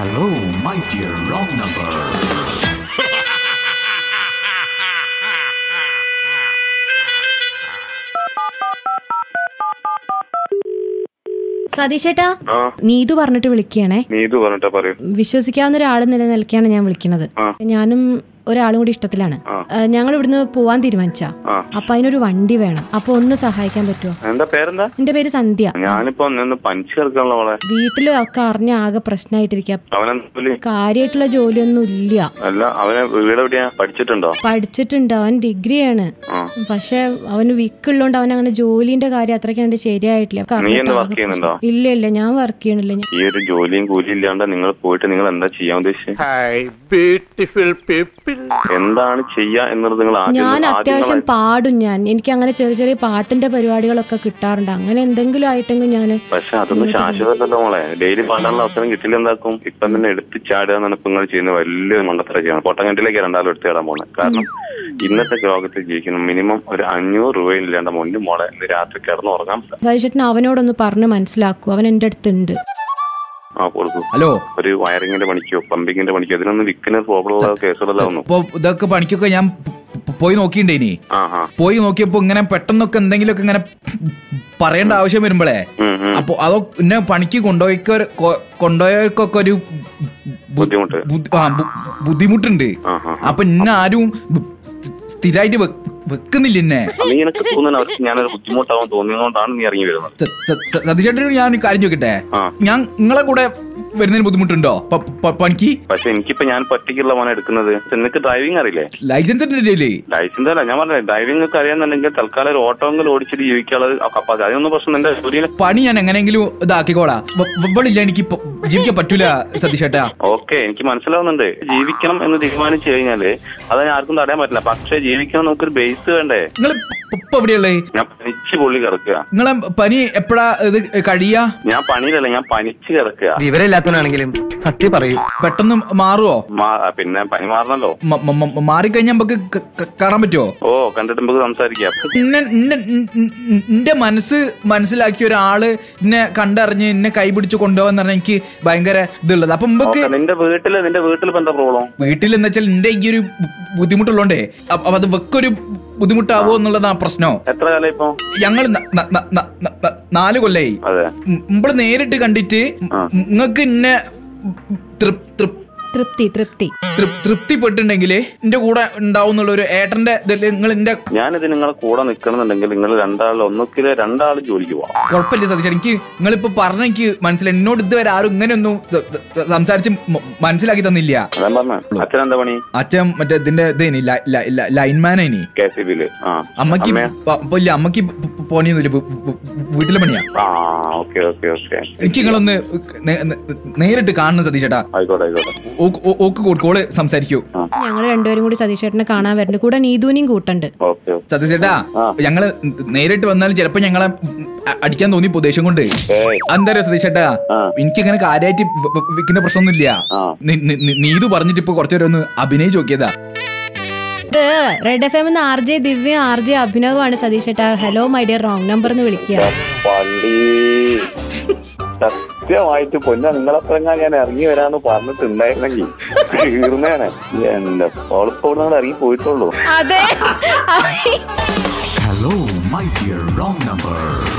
Hello, my dear wrong number. സതീഷേട്ടാ ആ നീതു പറഞ്ഞിട്ട് വിളിക്കുകയാണേ നീതു പറഞ്ഞിട്ടാ പറയൂ വിശ്വസിക്കാവുന്ന ഒരാൾ നില നിലയ്ക്കാണ് ഞാൻ വിളിക്കുന്നത് ആ. ഞാനും ഒരാളും കൂടി ഇഷ്ടത്തിലാണ് ആ. ഏഹ് ഞങ്ങൾ ഇവിടുന്ന് പോവാൻ തീരുമാനിച്ചാ ആ അപ്പൊ അതിനൊരു വണ്ടി വേണം അപ്പൊ ഒന്ന് സഹായിക്കാൻ പറ്റുമോ എന്താ പേരെന്താ എന്റെ പേര് സന്ധ്യ ഞാനിപ്പോ നിന്ന് പഞ്ച് ചേർക്കാനുള്ള മോളെ വീട്ടിലും ഒക്കെ അറിഞ്ഞ ആകെ പ്രശ്നമായിട്ടിരിക്കുക അവനെന്താ ജോലി കാര്യമായിട്ടുള്ള ജോലിയൊന്നും ഇല്ല അല്ല അവനെ വീട് എവിടെയാ പഠിച്ചിട്ടുണ്ടോ പഠിച്ചിട്ടുണ്ട് അവൻ ഡിഗ്രിയാണ് ആ പക്ഷെ അവന് വിക്കുള്ളതുകൊണ്ട് അവൻ അങ്ങനെ ജോലിന്റെ കാര്യം അത്രയ്ക്ക് കണ്ട് ശരിയായിട്ടില്ല അവർക്ക് നീ അറിഞ്ഞിട്ട് എന്ത് ആകെ വർക്ക് ചെയ്യുന്നുണ്ടോ പ്രശ്നം. ഇല്ല ഇല്ല ഞാൻ വർക്ക് ചെയ്യണില്ല ഞാൻ- ഈ ഒരു ജോലിയും കൂലിയും ഇല്ലാണ്ട് നിങ്ങൾ പോയിട്ട് നിങ്ങൾ എന്താ ചെയ്യാൻ ഉദ്ദേശിച്ചത് Hi, beautiful people. എന്താണ് ചെയ്യാ എന്നുള്ളത് നിങ്ങൾ ആദ്യം ഞാൻ ആദ്യം അത്യാവശ്യം നിങ്ങൾ- പാടും ഞാൻ എനിക്ക് അങ്ങനെ ചെറിയ ചെറിയ പാട്ടിന്റെ പരിപാടികളൊക്കെ കിട്ടാറുണ്ട് അങ്ങനെ എന്തെങ്കിലും ആയിട്ടെങ്കിൽ ഞാൻ പക്ഷെ അതൊന്നും ശാശ്വതമല്ലല്ലോ മോളെ ഡെയിലി പാടാനുള്ള അവസരം കിട്ടില്ല എന്താക്കും ഇപ്പം തന്നെ എടുത്ത് ചാടുക എന്നാണ് ഇപ്പൊ നിങ്ങൾ ചെയ്യുന്ന വലിയൊരു മണ്ടത്തര ചെയ്യണം പൊട്ടങ്കണ്ടിലേക്ക് രണ്ടാളും എടുത്ത് ചാടാൻ പോകുന്നത് കാരണം ഇന്നത്തെ ലോകത്തിൽ ജീവിക്കുന്ന മിനിമം ഒരു അഞ്ഞൂറ് രൂപ ഇല്ലാണ്ട് മുന്നിൽ മോളെ ഇന്ന് രാത്രി കിടന്ന് ഉറങ്ങാൻ പറ്റില്ല. സതീഷേട്ടൻ അവനോടൊന്ന് പറഞ്ഞ് മനസ്സിലാക്കൂ അവൻ എന്റെ അടുത്തുണ്ട് ആ കൊടുക്കും ഹലോ ഒരു വയറിങ്ങിന്റെ പണിക്കോ പ്ലംബിങ്ങിന്റെ പണിക്കോ ഇതിനൊന്നും വിൽക്കുന്ന പ്രോബ്ലം ഉള്ള കേസുകളല്ല ഒന്നും ഇപ്പൊ ഇതൊക്കെ പണിക്കൊക്കെ ഞാൻ പ് പോയി നോക്കിണ്ടേനി ആ ആ പോയി നോക്കിയപ്പോ ഇങ്ങനെ പെട്ടെന്നൊക്കെ എന്തെങ്കിലുമൊക്കെ ഇങ്ങനെ പറയേണ്ട ആവശ്യം വരുമ്പോഴേ ഉം, ഉം. അപ്പൊ അതോ ഇന്നെ പണിക്ക് കൊണ്ടുപോയിക്ക കൊണ്ടുപോയവർക്കൊക്കെ ഒരു ബു- ബുദ്ധിമുട്ട്. ബുദ്ധി- ആ, ബു- ബുദ്ധിമുട്ടുണ്ട് ആ, ആ, ആ. അപ്പൊ ഇന്ന ആരും സ്ഥിരമായിട്ട് വെക്കുന്നില്ല എന്നെ നീ എനിക്ക് തോന്നുന്നു അവർക്ക് ഞാനൊരു ബുദ്ധിമുട്ടാവാൻ തോന്നിയതുകൊണ്ടാണ് നീ ഇറങ്ങി വരുന്നത് സ- സ- സ- സതീശേട്ടനോട് ഞാൻ ഒരു കാര്യം ചോദിക്കട്ടെ ആ. ഞാൻ നിങ്ങളെ കൂടെ വരുന്നതിന് ബുദ്ധിമുട്ടുണ്ടോ പ- പ- പണിക്ക് പക്ഷെ എനിക്കിപ്പോ ഞാൻ പറ്റിക്കുള്ള മോനെ എടുക്കുന്നത് നിനക്ക് ഡ്രൈവിംഗ് അറിയില്ലേ ലൈസൻസ് ഉണ്ടല്ലേ ലൈസൻസ് അല്ല ഞാൻ പറഞ്ഞത് ഡ്രൈവിംഗ് ഒക്കെ അറിയാന്നുണ്ടെങ്കിൽ തൽക്കാലം ഒരു ഓട്ടോമെങ്കിലും ഓടിച്ചിട്ട് ജീവിക്കാനുള്ളത് അപ്പൊ അതിനൊന്നും പ്രശ്നം നിന്റെ ജോലിയിൽ പണി ഞാൻ എങ്ങനെയെങ്കിലും ഇതാക്കിക്കോളാം ഇവളില്ല എനിക്ക് ഇപ്പൊ ജീവിക്കാൻ പറ്റൂല സതീശേട്ടാ ഓക്കെ എനിക്ക് മനസ്സിലാവുന്നുണ്ട് ജീവിക്കണം എന്ന് തീരുമാനിച്ചു കഴിഞ്ഞാല് അത് ഞാൻ ആർക്കും തടയാൻ പറ്റില്ല പക്ഷെ ജീവിക്കണം നമുക്കൊരു ബേസ് വേണ്ടേ നിങ്ങൾ ഇപ്പൊ എവിടെയുള്ളേ ഞാൻ പനിച്ച് പൊള്ളി കിടക്കുക നിങ്ങളെ പനി എപ്പോഴാ ഇത് കഴിയാ ഞാൻ പണിയിലല്ല ഞാൻ പനിച്ച് കിടക്കുക വിവരമില്ലാത്തവനാണെങ്കിലും സത്യം പറയൂ പെട്ടെന്ന് മാറുവോ മാ- പിന്നെ പനി മാറണല്ലോ മ- മ- മ- മാറിക്കഴിഞ്ഞാൽ നമുക്ക് ക- ക- കാണാൻ പറ്റുമോ ഓ കണ്ടിട്ട് നമുക്ക് സംസാരിക്കാം ഇന്നെ- ഇന്നെ- ഇൻ- ഇൻ- ഇന്റെ മനസ്സ് മനസ്സിലാക്കിയ ഒരാള് എന്നെ കണ്ടറിഞ്ഞ് എന്നെ കൈപിടിച്ച് കൊണ്ടുപോകാന്ന് പറഞ്ഞാൽ എനിക്ക് ഭയങ്കര ഇതുള്ളത് അപ്പൊ മുമ്പൊക്കെ ഓക്കെ, നിന്റെ വീട്ടില് നിന്റെ വീട്ടിൽ ഇപ്പൊ എന്താ പ്രോബ്ലം വീട്ടിൽ എന്ന് വെച്ചാൽ എന്റെ ഈ ഒരു ബുദ്ധിമുട്ടുള്ളോണ്ടേ അപ്പൊ അത് വെക്കൊരു ബുദ്ധിമുട്ടാവോ എന്നുള്ളതാണ് പ്രശ്നം എത്ര കാലം ഇപ്പൊ ഞങ്ങൾ നാല് കൊല്ലായി അതെ നമ്മള് നേരിട്ട് കണ്ടിട്ട് നിങ്ങക്ക് ഇന്നെ തൃപ്- തൃപ്- തൃപ്തി തൃപ്തി തൃപ്- തൃപ്തിപ്പെട്ടിട്ടുണ്ടെങ്കിൽ എന്റെ കൂടെ ഉണ്ടാവും എന്നുള്ള ഒരു ഏട്ടന്റെ നിങ്ങൾ എന്റെ ഞാനിത് നിങ്ങളെ കൂടെ നിൽക്കണമെന്നുണ്ടെങ്കിൽ നിങ്ങൾ രണ്ടാൾ ഒന്നുകിൽ രണ്ടാൾ ജോലിക്ക് പോവാം കുഴപ്പമില്ല സതീശ് എനിക്ക് നിങ്ങളിപ്പോ പറഞ്ഞ എനിക്ക് മനസ്സിലായി എന്നോട് ഇതുവരെ ആരും ഇങ്ങനെയൊന്നും ത- ത- സംസാരിച്ച് മ- മനസ്സിലാക്കി തന്നില്ല അതാ പറഞ്ഞ അച്ഛൻ എന്താ പണി അച്ഛൻ മറ്റേ ഇതിന്റെ ഇതേനി ലൈൻമാനേനി കെ സി ബിയില് ആ അമ്മക്ക് അമ്മേ? പ- ഇപ്പൊ ഇല്ല അമ്മക്ക് പോണിയൊന്നുമില്ല വീ- വീ- വീട്ടിലെ പണിയാ ആ ഓക്കെ ഓക്കെ ഓക്കെ എനിക്ക് നിങ്ങളൊന്ന് നേ- നേ- നേരിട്ട് കാണണം സതീശേട്ടാ ആയിക്കോട്ടെ ആയിക്കോട്ടെ ഓക്ക് ഓ- ഓക്ക് കോ- കോള് സംസാരിക്കൂ ഞങ്ങൾ രണ്ടുപേരും കൂടി സതീഷേട്ടനെ കാണാൻ വരുന്നുണ്ട് കൂടെ നീതുവിനെയും കൂട്ടുണ്ട് ഓക്കെ ഓക്കെ സത്യസേട്ടാ ആ. ഞങ്ങള് നേരിട്ട് വന്നാൽ ചിലപ്പോ ഞങ്ങളെ അ- അടിക്കാൻ തോന്നി ദേശം കൊണ്ട് ഏയ് എന്താ പറയാ സതീശേട്ടാ ആ. എനിക്ക് അങ്ങനെ കാര്യമായിട്ട് വിൽക്കുന്ന പ്രശ്നമൊന്നുമില്ല ആ. നി- നി- നി- നീതു പറഞ്ഞിട്ട് ഇപ്പൊ കുറച്ചുപേരെ ഒന്ന് അഭിനയിച്ച് നോക്കിയതാ ഇത് റെഡ് എഫ് എം ആർ ജെ ദിവ്യ ആർ ജെ അഭിനവാണ് സതീഷേട്ടാ hello my dear wrong number എന്ന് വിളിക്കുക പള്ളി സത്യമായിട്ട് പൊന്ന നിങ്ങളെപ്പോഴെങ്ങാൻ ഞാൻ ഇറങ്ങി വരാന്ന് പറഞ്ഞിട്ടുണ്ടായിരുന്നെങ്കിൽ തീർന്നേനെ എന്റെ ഓളിപ്പോൾ നിങ്ങൾ ഇറങ്ങി പോയിട്ടുള്ളൂ അതെ Hello, my dear wrong number.